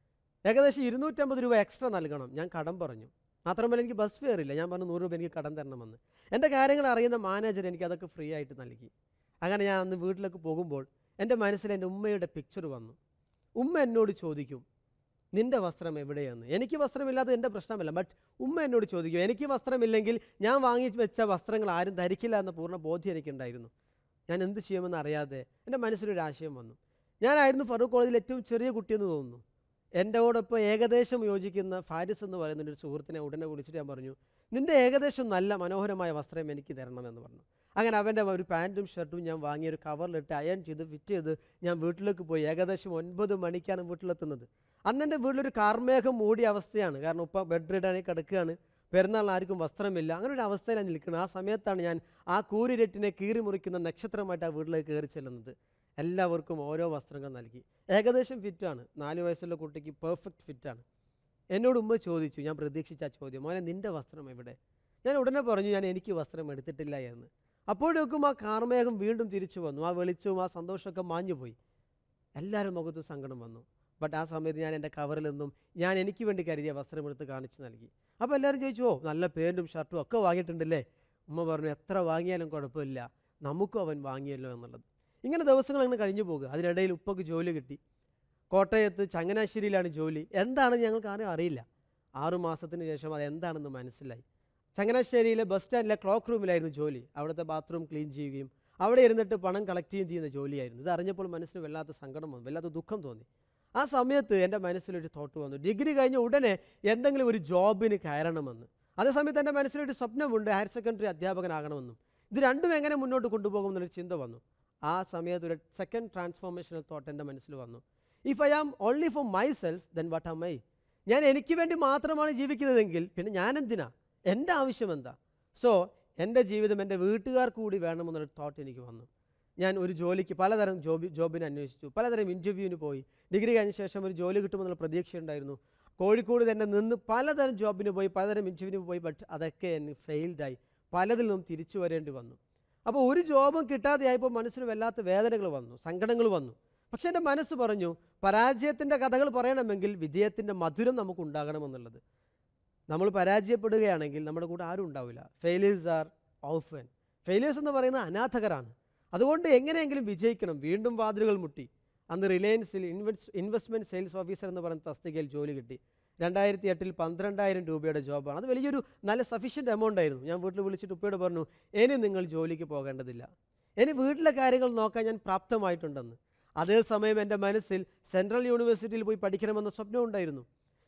ഏകദേശം ഇരുന്നൂറ്റമ്പത് രൂപ എക്സ്ട്രാ നൽകണം ഞാൻ കടം പറഞ്ഞു മാത്രമല്ല എനിക്ക് ബസ് ഫെയർ ഇല്ല ഞാൻ പറഞ്ഞു നൂറ് രൂപ എനിക്ക് കടം തരണമെന്ന് എൻ്റെ കാര്യങ്ങൾ അറിയുന്ന മാനേജർ എനിക്ക് അതൊക്കെ ഫ്രീ ആയിട്ട് നൽകി അങ്ങനെ ഞാൻ അന്ന് വീട്ടിലേക്ക് പോകുമ്പോൾ എൻ്റെ മനസ്സിൽ എൻ്റെ ഉമ്മയുടെ പിക്ചർ വന്നു ഉമ്മ എന്നോട് ചോദിക്കും നിൻ്റെ വസ്ത്രം എവിടെയെന്ന് എനിക്ക് വസ്ത്രമില്ലാതെ എൻ്റെ പ്രശ്നമല്ല ബട്ട് ഉമ്മ എന്നോട് ചോദിക്കും എനിക്ക് വസ്ത്രമില്ലെങ്കിൽ ഞാൻ വാങ്ങി വെച്ച വസ്ത്രങ്ങൾ ആരും ധരിക്കില്ല എന്ന പൂർണ്ണ ബോധ്യം എനിക്കുണ്ടായിരുന്നു ഞാൻ എന്ത് ചെയ്യുമെന്ന് അറിയാതെ എൻ്റെ മനസ്സിലൊരു ആശയം വന്നു ഞാനായിരുന്നു ഫറൂഖ് കോളേജിൽ ഏറ്റവും ചെറിയ കുട്ടിയെന്ന് തോന്നുന്നു എൻ്റെയോടൊപ്പം ഏകദേശം യോജിക്കുന്ന ഫാരിസ് എന്ന് പറയുന്ന ഒരു സുഹൃത്തിനെ ഉടനെ വിളിച്ചിട്ട് ഞാൻ പറഞ്ഞു നിൻ്റെ ഏകദേശം നല്ല മനോഹരമായ വസ്ത്രം എനിക്ക് തരണമെന്ന് പറഞ്ഞു അങ്ങനെ അവൻ്റെ ഒരു പാൻറ്റും ഷർട്ടും ഞാൻ വാങ്ങി ഒരു കവറിലിട്ട് അയൺ ചെയ്ത് ഫിറ്റ് ചെയ്ത് ഞാൻ വീട്ടിലേക്ക് പോയി ഏകദേശം ഒൻപത് മണിക്കാണ് വീട്ടിലെത്തുന്നത് അന്ന് എൻ്റെ വീട്ടിലൊരു കാർമേഘം മൂടിയ അവസ്ഥയാണ് കാരണം ഉപ്പ ബെഡ് റിഡാണെങ്കിൽ കിടക്കുകയാണ് പെരുന്നാളിന് ആർക്കും വസ്ത്രമില്ല അങ്ങനെ ഒരു അവസ്ഥയിലാണ് നിൽക്കുന്നത് ആ സമയത്താണ് ഞാൻ ആ കൂരിരട്ടിനെ കീറി മുറിക്കുന്ന നക്ഷത്രമായിട്ട് ആ വീട്ടിലേക്ക് കയറി ചെല്ലുന്നത് എല്ലാവർക്കും ഓരോ വസ്ത്രങ്ങൾ നൽകി ഏകദേശം ഫിറ്റാണ് നാല് വയസ്സുള്ള കുട്ടിക്ക് പെർഫെക്റ്റ് ഫിറ്റാണ് എന്നോട് ഉമ്മ ചോദിച്ചു ഞാൻ പ്രതീക്ഷിച്ച ആ ചോദ്യം മോനെ നിൻ്റെ വസ്ത്രം എവിടെ ഞാൻ ഉടനെ പറഞ്ഞു ഞാൻ എനിക്ക് വസ്ത്രം എടുത്തിട്ടില്ല എന്ന് അപ്പോഴേക്കും ആ കാർമേഘം വീണ്ടും തിരിച്ചു വന്നു ആ വെളിച്ചവും ആ സന്തോഷമൊക്കെ മാഞ്ഞു പോയി എല്ലാവരും മുഖത്ത് സങ്കടം വന്നു ബട്ട് ആ സമയത്ത് ഞാൻ എൻ്റെ കവറിൽ നിന്നും ഞാൻ എനിക്ക് വേണ്ടി കരുതിയ വസ്ത്രം എടുത്ത് കാണിച്ചു നൽകി അപ്പോൾ എല്ലാവരും ചോദിച്ചു ഓ നല്ല പാൻറ്റും ഷർട്ടും ഒക്കെ വാങ്ങിയിട്ടുണ്ടല്ലേ ഉമ്മ പറഞ്ഞു എത്ര വാങ്ങിയാലും കുഴപ്പമില്ല നമുക്കും അവൻ വാങ്ങിയല്ലോ എന്നുള്ളത് ഇങ്ങനെ ദിവസങ്ങൾ അങ്ങനെ കഴിഞ്ഞു പോകുക അതിനിടയിൽ ഉപ്പക്ക് ജോലി കിട്ടി കോട്ടയത്ത് ചങ്ങനാശ്ശേരിയിലാണ് ജോലി എന്താണെന്ന് ഞങ്ങൾക്ക് ആരും അറിയില്ല ആറു മാസത്തിന് ശേഷം അത് എന്താണെന്ന് മനസ്സിലായി ചങ്ങനാശ്ശേരിയിലെ ബസ് സ്റ്റാൻഡിലെ ക്ലോക്ക് റൂമിലായിരുന്നു ജോലി അവിടുത്തെ ബാത്റൂം ക്ലീൻ ചെയ്യുകയും അവിടെ ഇരുന്നിട്ട് പണം കളക്ട് ചെയ്യുകയും ചെയ്യുന്ന ജോലിയായിരുന്നു ഇത് അറിഞ്ഞപ്പോൾ മനസ്സിന് വല്ലാത്ത സങ്കടം വന്നു വല്ലാത്ത ദുഃഖം തോന്നി ആ സമയത്ത് എൻ്റെ മനസ്സിലൊരു തോട്ട് വന്നു ഡിഗ്രി കഴിഞ്ഞ ഉടനെ എന്തെങ്കിലും ഒരു ജോബിന് കയറണമെന്ന് അതേസമയത്ത് എൻ്റെ മനസ്സിലൊരു സ്വപ്നമുണ്ട് ഹയർ സെക്കൻഡറി അധ്യാപകനാകണമെന്നും ഇത് രണ്ടും എങ്ങനെ മുന്നോട്ട് കൊണ്ടുപോകും എന്നൊരു ചിന്ത വന്നു ആ സമയത്ത് ഒരു സെക്കൻഡ് ട്രാൻസ്ഫോർമേഷണൽ തോട്ട് എൻ്റെ മനസ്സിൽ വന്നു if I am only for myself then what am I ഞാൻ എനിക്ക് വേണ്ടി മാത്രമാണ് ജീവിക്കുന്നതെങ്കിൽ പിന്നെ ഞാൻ എന്തിനാ എൻ്റെ ആവശ്യം എന്താ സോ എൻ്റെ ജീവിതം എൻ്റെ വീട്ടുകാർക്ക് കൂടി വേണമെന്നൊരു തോട്ട് എനിക്ക് വന്നു ഞാൻ ഒരു ജോലിക്ക് പലതരം ജോബി ജോബിന് അന്വേഷിച്ചു പലതരം ഇൻ്റർവ്യൂവിന് പോയി ഡിഗ്രി കഴിഞ്ഞ ശേഷം ഒരു ജോലി കിട്ടുമെന്നുള്ള പ്രതീക്ഷയുണ്ടായിരുന്നു കോഴിക്കോട് തന്നെ നിന്ന് പലതരം ജോബിന് പോയി പലതരം ഇൻ്റർവ്യൂവിന് പോയി ബട്ട് അതൊക്കെ എന്നെ ഫെയിൽഡായി പലതിൽ നിന്നും തിരിച്ചു വരേണ്ടി വന്നു അപ്പോൾ ഒരു ജോബും കിട്ടാതെയായപ്പോൾ മനസ്സിന് വല്ലാത്ത വേദനകൾ വന്നു സങ്കടങ്ങൾ വന്നു പക്ഷേ എൻ്റെ മനസ്സ് പറഞ്ഞു പരാജയത്തിൻ്റെ കഥകൾ പറയണമെങ്കിൽ വിജയത്തിൻ്റെ മധുരം നമുക്ക് ഉണ്ടാകണമെന്നുള്ളത് നമ്മൾ പരാജയപ്പെടുകയാണെങ്കിൽ നമ്മുടെ കൂടെ ആരും ഉണ്ടാവില്ല ഫെയിലേഴ്സ് ആർ ഓഫൻ ഫെയിലേഴ്സ് എന്ന് പറയുന്നത് അനാഥകരാണ് അതുകൊണ്ട് എങ്ങനെയെങ്കിലും വിജയിക്കണം വീണ്ടും വാതിലുകൾ മുട്ടി അന്ന് റിലയൻസിൽ ഇൻവെസ്റ്റ് ഇൻവെസ്റ്റ്മെൻറ്റ് സെയിൽസ് ഓഫീസർ എന്ന് പറയുന്ന തസ്തികയിൽ ജോലി കിട്ടി രണ്ടായിരത്തി എട്ടിൽ പന്ത്രണ്ടായിരം രൂപയുടെ ജോബാണ് അത് വലിയൊരു നല്ല സഫീഷ്യൻ്റ് എമൗണ്ട് ആയിരുന്നു ഞാൻ വീട്ടിൽ വിളിച്ചിട്ട് ഉപ്പയോട് പറഞ്ഞു ഇനി നിങ്ങൾ ജോലിക്ക് പോകേണ്ടതില്ല ഇനി വീട്ടിലെ കാര്യങ്ങൾ നോക്കാൻ ഞാൻ പ്രാപ്തമായിട്ടുണ്ടെന്ന് അതേസമയം എൻ്റെ മനസ്സിൽ സെൻട്രൽ യൂണിവേഴ്സിറ്റിയിൽ പോയി പഠിക്കണമെന്ന സ്വപ്നം ഉണ്ടായിരുന്നു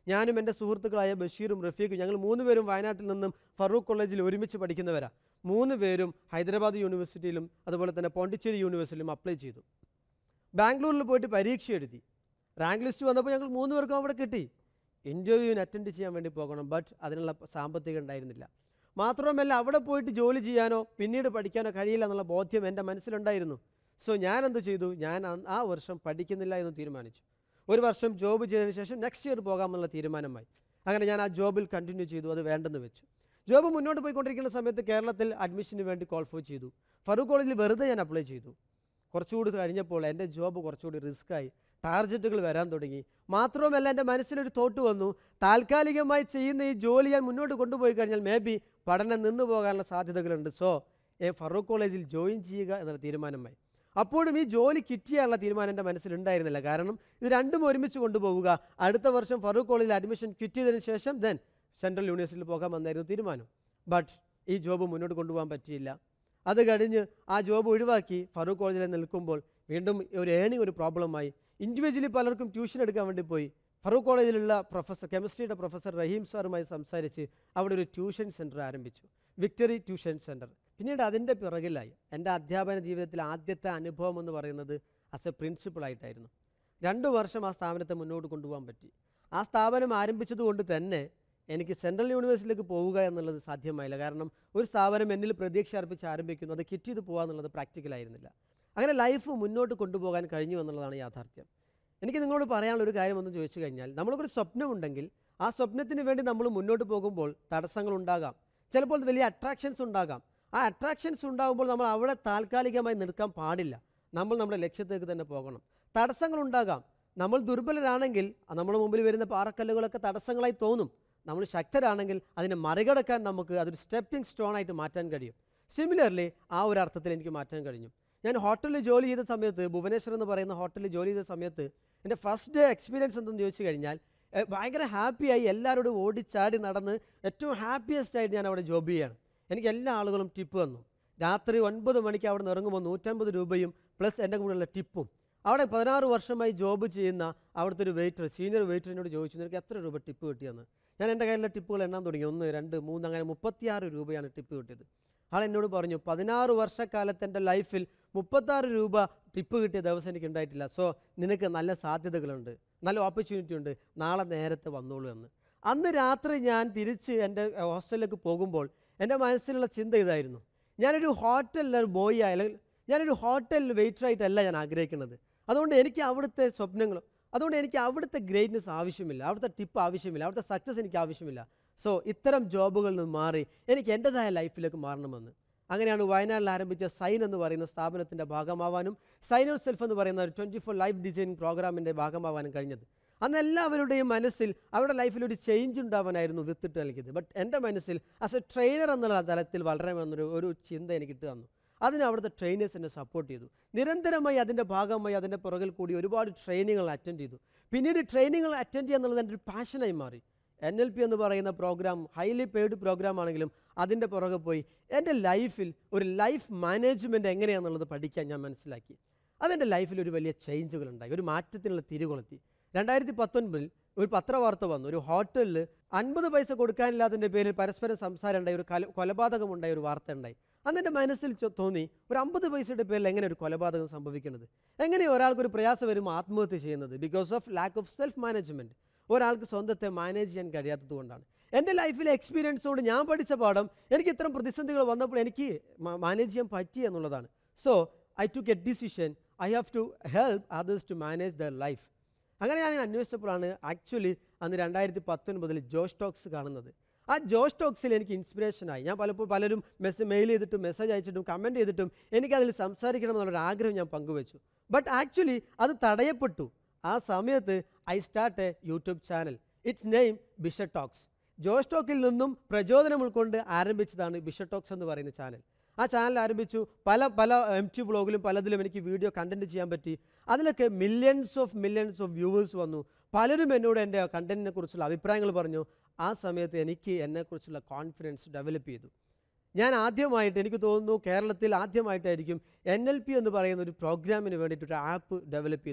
ഞാനും എൻ്റെ സുഹൃത്തുക്കളായ ബഷീറും റഫീഖും ഞങ്ങൾ മൂന്ന് പേരും വയനാട്ടിൽ നിന്നും ഫറൂഖ് കോളേജിൽ ഒരുമിച്ച് പഠിക്കുന്നവരാണ് മൂന്ന് പേരും ഹൈദരാബാദ് യൂണിവേഴ്സിറ്റിയിലും അതുപോലെ തന്നെ പോണ്ടിച്ചേരി യൂണിവേഴ്സിറ്റിയിലും അപ്ലൈ ചെയ്തു ബാംഗ്ലൂരിൽ പോയിട്ട് പരീക്ഷ എഴുതി റാങ്ക് ലിസ്റ്റ് വന്നപ്പോൾ ഞങ്ങൾ മൂന്ന് പേർക്കും അവിടെ കിട്ടി ഇൻ്റർവ്യൂവിന് അറ്റൻഡ് ചെയ്യാൻ വേണ്ടി പോകണം ബട്ട് അതിനുള്ള സാമ്പത്തികം ഉണ്ടായിരുന്നില്ല മാത്രമല്ല അവിടെ പോയിട്ട് ജോലി ചെയ്യാനോ പിന്നീട് പഠിക്കാനോ കഴിയില്ല എന്നുള്ള ബോധ്യം എൻ്റെ മനസ്സിലുണ്ടായിരുന്നു സോ ഞാൻ എന്ത് ചെയ്തു ഞാൻ അന്ന് ആ വർഷം പഠിക്കുന്നില്ല എന്ന് തീരുമാനിച്ചു ഒരു വർഷം ജോബ് ചെയ്തതിന് ശേഷം നെക്സ്റ്റ് ഇയർ പോകാമെന്നുള്ള തീരുമാനമായി അങ്ങനെ ഞാൻ ആ ജോബിൽ കണ്ടിന്യൂ ചെയ്തു അത് വേണ്ടെന്ന് വെച്ചു ജോബ് മുന്നോട്ട് പോയിക്കൊണ്ടിരിക്കുന്ന സമയത്ത് കേരളത്തിൽ അഡ്മിഷന് വേണ്ടി കോൾഫോ ചെയ്തു ഫറൂഖ് കോളേജിൽ വെറുതെ ഞാൻ അപ്ലൈ ചെയ്തു കുറച്ചുകൂടി കഴിഞ്ഞപ്പോൾ എൻ്റെ ജോബ് കുറച്ചുകൂടി റിസ്ക്കായി ടാർജറ്റുകൾ വരാൻ തുടങ്ങി മാത്രവുമല്ല എൻ്റെ മനസ്സിലൊരു തോട്ട് വന്നു താൽക്കാലികമായി ചെയ്യുന്ന ഈ ജോലി ഞാൻ മുന്നോട്ട് കൊണ്ടുപോയി കഴിഞ്ഞാൽ മേ ബി പഠനം നിന്നു പോകാനുള്ള സാധ്യതകളുണ്ട് സോ എ ഫറൂഖ് കോളേജിൽ ജോയിൻ ചെയ്യുക എന്നുള്ള തീരുമാനമായി അപ്പോഴും ഈ ജോലി കിട്ടിയാനുള്ള തീരുമാനം എൻ്റെ മനസ്സിലുണ്ടായിരുന്നില്ല കാരണം ഇത് രണ്ടും ഒരുമിച്ച് കൊണ്ടുപോവുക അടുത്ത വർഷം ഫറൂഖ് കോളേജിൽ അഡ്മിഷൻ കിട്ടിയതിന് ശേഷം ദെൻ സെൻട്രൽ യൂണിവേഴ്സിറ്റിയിൽ പോകാമെന്നായിരുന്നു തീരുമാനം ബട്ട് ഈ ജോബ് മുന്നോട്ട് കൊണ്ടുപോകാൻ പറ്റിയില്ല അത് കഴിഞ്ഞ് ആ ജോബ് ഒഴിവാക്കി ഫറൂഖ് കോളേജിൽ നിൽക്കുമ്പോൾ വീണ്ടും ഒരു ഏണിംഗ് ഒരു പ്രോബ്ലമായി ഇൻഡിവിജ്വലി പലർക്കും ട്യൂഷൻ എടുക്കാൻ വേണ്ടി പോയി ഫറൂഖ് കോളേജിലുള്ള പ്രൊഫസർ കെമിസ്ട്രിയുടെ പ്രൊഫസർ റഹീം സാറുമായി സംസാരിച്ച് അവിടെ ഒരു ട്യൂഷൻ സെൻറ്റർ ആരംഭിച്ചു വിക്ടറി ട്യൂഷൻ സെൻറ്റർ പിന്നീട് അതിൻ്റെ പിറകിലായി എൻ്റെ അധ്യാപന ജീവിതത്തിൽ ആദ്യത്തെ അനുഭവം എന്ന് പറയുന്നത് ആസ് എ പ്രിൻസിപ്പളായിട്ടായിരുന്നു രണ്ട് വർഷം ആ സ്ഥാപനത്തെ മുന്നോട്ട് കൊണ്ടുപോകാൻ പറ്റി ആ സ്ഥാപനം ആരംഭിച്ചതുകൊണ്ട് തന്നെ എനിക്ക് സെൻട്രൽ യൂണിവേഴ്സിറ്റിയിലേക്ക് പോവുക എന്നുള്ളത് സാധ്യമായില്ല കാരണം ഒരു സ്ഥാപനം എന്നിൽ പ്രതീക്ഷ അർപ്പിച്ച് ആരംഭിക്കുന്നു അത് കിറ്റ് ചെയ്ത് പോകുക എന്നുള്ളത് പ്രാക്ടിക്കലായിരുന്നില്ല അങ്ങനെ ലൈഫ് മുന്നോട്ട് കൊണ്ടുപോകാൻ കഴിഞ്ഞു എന്നുള്ളതാണ് യാഥാർത്ഥ്യം എനിക്ക് നിങ്ങളോട് പറയാനുള്ള ഒരു കാര്യം ഒന്ന് ചോദിച്ചു കഴിഞ്ഞാൽ നമ്മൾക്കൊരു സ്വപ്നമുണ്ടെങ്കിൽ ആ സ്വപ്നത്തിന് വേണ്ടി നമ്മൾ മുന്നോട്ട് പോകുമ്പോൾ തടസ്സങ്ങൾ ഉണ്ടാകാം ചിലപ്പോൾ വലിയ അട്രാക്ഷൻസ് ഉണ്ടാകാം ആ അട്രാക്ഷൻസ് ഉണ്ടാകുമ്പോൾ നമ്മൾ അവിടെ താൽക്കാലികമായി നിൽക്കാൻ പാടില്ല നമ്മൾ നമ്മുടെ ലക്ഷ്യത്തേക്ക് തന്നെ പോകണം തടസ്സങ്ങൾ ഉണ്ടാകാം നമ്മൾ ദുർബലരാണെങ്കിൽ നമ്മുടെ മുമ്പിൽ വരുന്ന പാറക്കല്ലുകളൊക്കെ തടസ്സങ്ങളായി തോന്നും നമ്മൾ ശക്തരാണെങ്കിൽ അതിനെ മറികടക്കാൻ നമുക്ക് അതൊരു സ്റ്റെപ്പിംഗ് സ്റ്റോൺ ആയിട്ട് മാറ്റാൻ കഴിയും സിമിലർലി ആ ഒരു അർത്ഥത്തിൽ എനിക്ക് മാറ്റാൻ കഴിഞ്ഞു ഞാൻ ഹോട്ടലിൽ ജോലി ചെയ്ത സമയത്ത് ഭുവനേശ്വർ എന്ന് പറയുന്ന ഹോട്ടലിൽ ജോലി ചെയ്ത സമയത്ത് എൻ്റെ ഫസ്റ്റ് ഡേ എക്സ്പീരിയൻസ് എന്തെന്ന് ചോദിച്ചു കഴിഞ്ഞാൽ എഹ്, ഭയങ്കര ഹാപ്പിയായി എല്ലാവരോടും ഓടിച്ചാടി നടന്ന് ഏറ്റവും ഹാപ്പിയസ്റ്റ് ആയിട്ട് ഞാൻ അവിടെ ജോബ് ചെയ്യാണ് എനിക്ക് എല്ലാ ആളുകളും ടിപ്പ് തന്നു രാത്രി ഒൻപത് മണിക്ക് അവിടെ നിന്ന് ഇറങ്ങുമ്പോൾ നൂറ്റമ്പത് രൂപയും പ്ലസ് എൻ്റെ കൂടെയുള്ള ടിപ്പും അവിടെ പതിനാറ് വർഷമായി ജോബ് ചെയ്യുന്ന അവിടുത്തെ ഒരു വെയിറ്റർ സീനിയർ വെയിറ്ററിനോട് ചോദിച്ചു നിനക്ക് എത്ര രൂപ ടിപ്പ് കിട്ടിയെന്ന് ഞാൻ എൻ്റെ കയ്യിലുള്ള ടിപ്പുകൾ എണ്ണാൻ തുടങ്ങി ഒന്ന് രണ്ട് മൂന്ന് അങ്ങനെ മുപ്പത്തിയാറ് രൂപയാണ് ടിപ്പ് കിട്ടിയത് ആൾ എന്നോട് പറഞ്ഞു പതിനാറ് വർഷക്കാലത്ത് എൻ്റെ ലൈഫിൽ മുപ്പത്താറ് രൂപ ടിപ്പ് കിട്ടിയ ദിവസം എനിക്ക് ഉണ്ടായിട്ടില്ല സോ നിനക്ക് നല്ല സാധ്യതകളുണ്ട് നല്ല ഓപ്പർച്യൂണിറ്റി ഉണ്ട് നാളെ നേരത്തെ വന്നോളൂ എന്ന് അന്ന് രാത്രി ഞാൻ തിരിച്ച് എൻ്റെ ഹോസ്റ്റലിലേക്ക് പോകുമ്പോൾ എൻ്റെ മനസ്സിലുള്ള ചിന്ത ഇതായിരുന്നു ഞാനൊരു ഹോട്ടലിൽ ഒരു ബോയ് ആയാലും ഞാനൊരു ഹോട്ടലിൽ വെയിറ്ററായിട്ടല്ല ഞാൻ ആഗ്രഹിക്കുന്നത് അതുകൊണ്ട് എനിക്ക് അവിടുത്തെ സ്വപ്നങ്ങൾ അതുകൊണ്ട് എനിക്ക് അവിടുത്തെ ഗ്രേറ്റ്നെസ് ആവശ്യമില്ല അവിടുത്തെ ടിപ്പ് ആവശ്യമില്ല അവിടുത്തെ സക്സസ് എനിക്ക് ആവശ്യമില്ല സോ ഇത്തരം ജോബുകളിൽ നിന്ന് മാറി എനിക്ക് എൻ്റെതായ ലൈഫിലേക്ക് മാറണമെന്ന് അങ്ങനെയാണ് വയനാട്ടിൽ ആരംഭിച്ച സൈൻ എന്ന് പറയുന്ന സ്ഥാപനത്തിൻ്റെ ഭാഗമാവാനും സൈൻ ഔട്ട് സെൽഫ് എന്ന് പറയുന്ന ഒരു ട്വൻറ്റി ഫോർ ലൈഫ് ഡിസൈനിങ് പ്രോഗ്രാമിൻ്റെ ഭാഗമാവാനും കഴിഞ്ഞത് അന്ന് എല്ലാവരുടെയും മനസ്സിൽ അവരുടെ ലൈഫിൽ ഒരു ചേഞ്ച് ഉണ്ടാവാനായിരുന്നു വിത്തിട്ട് നൽകിയത് ബട്ട് എൻ്റെ മനസ്സിൽ ആസ് എ ട്രെയിനർ എന്നുള്ള തലത്തിൽ വളരണമെന്നൊരു ഒരു ചിന്ത എനിക്ക് ഇട്ട് തന്നു അതിന് അവിടുത്തെ ട്രെയിനേഴ്സ് എന്നെ സപ്പോർട്ട് ചെയ്തു നിരന്തരമായി അതിൻ്റെ ഭാഗമായി അതിൻ്റെ പുറകിൽ കൂടി ഒരുപാട് ട്രെയിനിങ്ങൾ അറ്റൻഡ് ചെയ്തു പിന്നീട് ട്രെയിനിങ്ങൾ അറ്റൻഡ് ചെയ്യുക എന്നുള്ളത് എൻ്റെ ഒരു പാഷനായി മാറി എൻ എൽ പി എന്ന് പറയുന്ന പ്രോഗ്രാം ഹൈലി പെയ്ഡ് പ്രോഗ്രാം ആണെങ്കിലും അതിൻ്റെ പുറകെ പോയി എൻ്റെ ലൈഫിൽ ഒരു ലൈഫ് മാനേജ്മെൻറ്റ് എങ്ങനെയാണെന്നുള്ളത് പഠിക്കാൻ ഞാൻ മനസ്സിലാക്കി അതെൻ്റെ ലൈഫിൽ ഒരു വലിയ ചേഞ്ചുകൾ ഉണ്ടായി ഒരു മാറ്റത്തിനുള്ള തിരികൊളുത്തി രണ്ടായിരത്തി പത്തൊൻപതിൽ ഒരു പത്രവാർത്ത വന്നു ഒരു ഹോട്ടലിൽ അൻപത് പൈസ കൊടുക്കാനില്ലാത്തതിൻ്റെ പേരിൽ പരസ്പരം സംസാരം ഉണ്ടായി ഒരു കല കൊലപാതകമുണ്ടായ ഒരു വാർത്ത ഉണ്ടായി അന്ന് എൻ്റെ മനസ്സിൽ ചോ- തോന്നി ഒരു അമ്പത് പൈസയുടെ പേരിൽ എങ്ങനെ ഒരു കൊലപാതകം സംഭവിക്കുന്നത് എങ്ങനെ ഒരാൾക്ക് ഒരു പ്രയാസം വരുമ്പോൾ ആത്മഹത്യ ചെയ്യുന്നത് because of lack of self management ഒരാൾക്ക് സ്വന്തത്തെ മാനേജ് ചെയ്യാൻ കഴിയാത്തത് കൊണ്ടാണ് എൻ്റെ ലൈഫിലെ എക്സ്പീരിയൻസ് കൊണ്ട് ഞാൻ പഠിച്ച പാഠം എനിക്ക് ഇത്തരം പ്രതിസന്ധികൾ വന്നപ്പോൾ എനിക്ക് മാനേജ് ചെയ്യാൻ പറ്റി എന്നുള്ളതാണ് so I took a decision I have to help others to manage their life അങ്ങനെ ഞാൻ അന്വേഷിച്ചപ്പോഴാണ് ആക്ച്വലി അന്ന് രണ്ടായിരത്തി പത്തൊൻപതിൽ ജോഷ് ടോക്സ് കാണുന്നത് ആ ജോഷ് ടോക്സിൽ എനിക്ക് ഇൻസ്പിറേഷനായി ഞാൻ പലപ്പോൾ പലരും മെസ്സേജ് മെയിൽ ചെയ്തിട്ടും മെസ്സേജ് അയച്ചിട്ടും കമൻറ്റ് ചെയ്തിട്ടും എനിക്കതിൽ സംസാരിക്കണം എന്നുള്ളൊരു ആഗ്രഹം ഞാൻ പങ്കുവച്ചു ബട്ട് ആക്ച്വലി അത് തടയപ്പെട്ടു ആ സമയത്ത് I start a YouTube channel its name Bisha talks Josh ടോക്കിൽ നിന്നും പ്രചോദനം ഉൾക്കൊണ്ട് ആരംഭിച്ചതാണ് ബിഷ ടോക്സ് എന്ന് പറയുന്ന ചാനൽ ആ ചാനൽ ആരംഭിച്ചു പല പല എം ടി വ്ളോഗിലും പലതിലും എനിക്ക് വീഡിയോ കണ്ടന്റ് ചെയ്യാൻ പറ്റി അതിലൊക്കെ millions of millions of viewers വന്നു പലരും എന്നോട് എൻ്റെ കണ്ടന്റിനെ കുറിച്ചുള്ള അഭിപ്രായങ്ങൾ പറഞ്ഞു ആ സമയത്ത് എനിക്ക് എന്നെക്കുറിച്ചുള്ള കോൺഫിഡൻസ് ഡെവലപ്പ് ചെയ്തു ഞാൻ ആദ്യമായിട്ട് എനിക്ക് തോന്നുന്നു കേരളത്തിൽ ആദ്യമായിട്ടായിരിക്കും എൻ എൽ പി എന്ന് പറയുന്ന ഒരു പ്രോഗ്രാമിന് വേണ്ടിയിട്ട് ഒരു ആപ്പ് ഡെവലപ്പ് ചെയ്തത്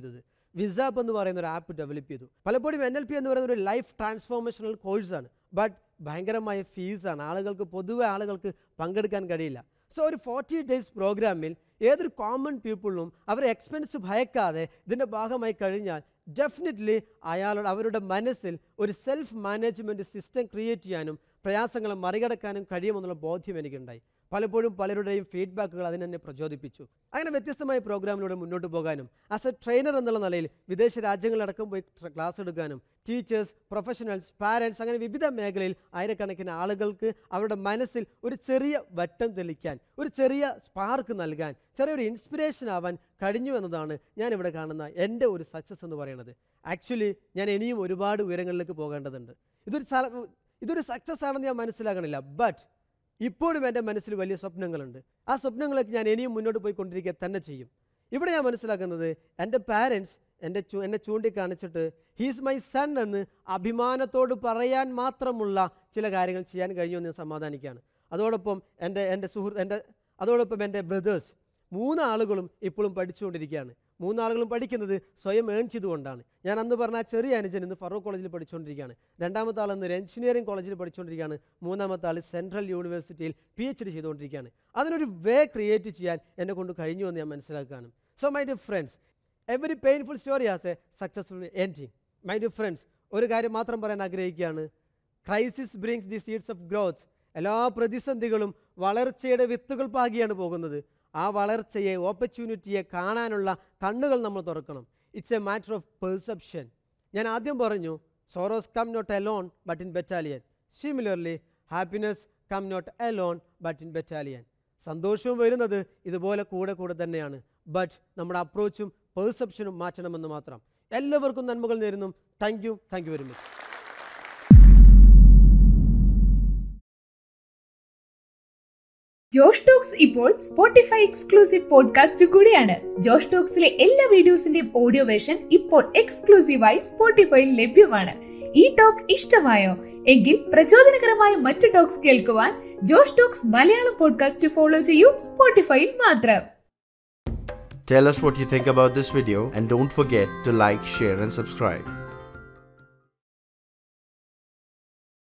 വിസാപ്പ് എന്ന് പറയുന്ന ഒരു ആപ്പ് ഡെവലപ്പ് ചെയ്തു പലപ്പോഴും എൻ എൽ പി എന്ന് പറയുന്ന ഒരു ലൈഫ് ട്രാൻസ്ഫോർമേഷണൽ കോഴ്സാണ് ബട്ട് ഭയങ്കരമായ ഫീസാണ് ആളുകൾക്ക് പൊതുവെ ആളുകൾക്ക് പങ്കെടുക്കാൻ കഴിയില്ല സോ ഒരു ഫോർട്ടി ഡേയ്സ് പ്രോഗ്രാമിൽ ഏതൊരു കോമൺ പീപ്പിളിനും അവരെ എക്സ്പെൻസ് ഭയക്കാതെ ഇതിൻ്റെ ഭാഗമായി കഴിഞ്ഞാൽ ഡെഫിനറ്റ്ലി അയാളുടെ അവരുടെ മനസ്സിൽ ഒരു സെൽഫ് മാനേജ്മെൻറ്റ് സിസ്റ്റം ക്രിയേറ്റ് ചെയ്യാനും പ്രയാസങ്ങളെ മറികടക്കാനും കഴിയുമെന്നുള്ള ബോധ്യം എനിക്കുണ്ടായി പലപ്പോഴും പലരുടെയും ഫീഡ്ബാക്കുകൾ അതിനെന്നെ പ്രചോദിപ്പിച്ചു അങ്ങനെ വ്യത്യസ്തമായ പ്രോഗ്രാമിലൂടെ മുന്നോട്ട് പോകാനും ആസ് എ ട്രെയിനർ എന്നുള്ള നിലയിൽ വിദേശ രാജ്യങ്ങളിലടക്കം പോയി ട്ര- ക്ലാസ് എടുക്കാനും ടീച്ചേഴ്സ് പ്രൊഫഷണൽസ് പാരൻസ് അങ്ങനെ വിവിധ മേഖലയിൽ ആയിരക്കണക്കിന് ആളുകൾക്ക് അവരുടെ മനസ്സിൽ ഒരു ചെറിയ വട്ടം തെളിക്കാൻ ഒരു ചെറിയ സ്പാർക്ക് നൽകാൻ ചെറിയൊരു ഇൻസ്പിറേഷൻ ആവാൻ കഴിഞ്ഞു എന്നതാണ് ഞാനിവിടെ കാണുന്ന എൻ്റെ ഒരു സക്സസ് എന്ന് പറയുന്നത് ആക്ച്വലി ഞാൻ ഇനിയും ഒരുപാട് ഉയരങ്ങളിലേക്ക് പോകേണ്ടതുണ്ട് ഇതൊരു സല- ഇതൊരു സക്സസ് ആണെന്ന് ഞാൻ മനസ്സിലാക്കണില്ല ബട്ട് ഇപ്പോഴും എൻ്റെ മനസ്സിൽ വലിയ സ്വപ്നങ്ങളുണ്ട് ആ സ്വപ്നങ്ങളൊക്കെ ഞാൻ ഇനിയും മുന്നോട്ട് പോയിക്കൊണ്ടിരിക്കുക തന്നെ ചെയ്യും ഇവിടെ ഞാൻ മനസ്സിലാക്കുന്നത് എൻ്റെ പാരൻസ് എൻ്റെ ചൂ എന്നെ ചൂണ്ടിക്കാണിച്ചിട്ട് ഹീസ് മൈ സൺ എന്ന് അഭിമാനത്തോട് പറയാൻ മാത്രമുള്ള ചില കാര്യങ്ങൾ ചെയ്യാൻ കഴിഞ്ഞു എന്ന് ഞാൻ സമാധാനിക്കുകയാണ് അതോടൊപ്പം എൻ്റെ എൻ്റെ സുഹൃത്ത് എൻ്റെ അതോടൊപ്പം എൻ്റെ ബ്രദേഴ്സ് മൂന്നാളുകളും ഇപ്പോഴും പഠിച്ചുകൊണ്ടിരിക്കുകയാണ് മൂന്നാളുകളും പഠിക്കുന്നത് സ്വയം ഏൺ ചെയ്തുകൊണ്ടാണ് ഞാൻ അന്ന് പറഞ്ഞ ആ ചെറിയ അനുജൻ ഇന്ന് ഫറൂഖ് കോളേജിൽ പഠിച്ചുകൊണ്ടിരിക്കുകയാണ് രണ്ടാമത്തെ ആൾ ഇന്ന് ഒരു എഞ്ചിനീയറിംഗ് കോളേജിൽ പഠിച്ചുകൊണ്ടിരിക്കുകയാണ് മൂന്നാമത്തെ ആൾ സെൻട്രൽ യൂണിവേഴ്സിറ്റിയിൽ പി എച്ച് ഡി ചെയ്തുകൊണ്ടിരിക്കുകയാണ് അതിനൊരു വേ ക്രിയേറ്റ് ചെയ്യാൻ എന്നെ കൊണ്ട് കഴിഞ്ഞു എന്ന് ഞാൻ മനസ്സിലാക്കുകയാണ് so my dear friends every painful story has a successful ending my dear friends ഒരു കാര്യം മാത്രം പറയാൻ ആഗ്രഹിക്കുകയാണ് crisis brings the seeds of growth എല്ലാ പ്രതിസന്ധികളും വളർച്ചയുടെ വിത്തുകൾ പാകിയാണ് പോകുന്നത് ആ വളർച്ചയെ ഓപ്പർച്യൂണിറ്റിയെ കാണാനുള്ള കണ്ണുകൾ നമ്മൾ തുറക്കണം it's a matter of perception ഞാൻ ആദ്യം പറഞ്ഞു sorrows come not alone but in battalion similarly happiness come not alone but in battalion സന്തോഷവും വരുന്നത് ഇതുപോലെ കൂടെ കൂടെ തന്നെയാണ് ബട്ട് നമ്മുടെ അപ്രോച്ചും പെർസെപ്ഷനും മാറ്റണമെന്ന് മാത്രം എല്ലാവർക്കും നന്മകൾ നേരുന്നു thank you thank you very much Josh talks ഇപ്പോൾ സ്പോട്ടിഫൈ എക്സ്ക്ലൂസീവ് പോഡ്കാസ്റ്റ് കൂടിയാണ് ജോഷ് ടോക്സിലെ എല്ലാ വീഡിയോസിന്റെയും ഓഡിയോ വേർഷൻ ഇപ്പോൾ എക്സ്ക്ലൂസീവായി സ്പോട്ടിഫൈയിൽ ലഭ്യമാണ് ഈ ടോക്ക് ഇഷ്ടമായോ എങ്കിൽ പ്രചോദനകരമായ മറ്റു ടോക്സ് കേൾക്കുവാൻ Josh talks Malayalam podcast follow ചെയ്യൂ സ്പോട്ടിഫൈയിൽ മാത്രം Tell us what you think about this video and don't forget to like, share, and subscribe.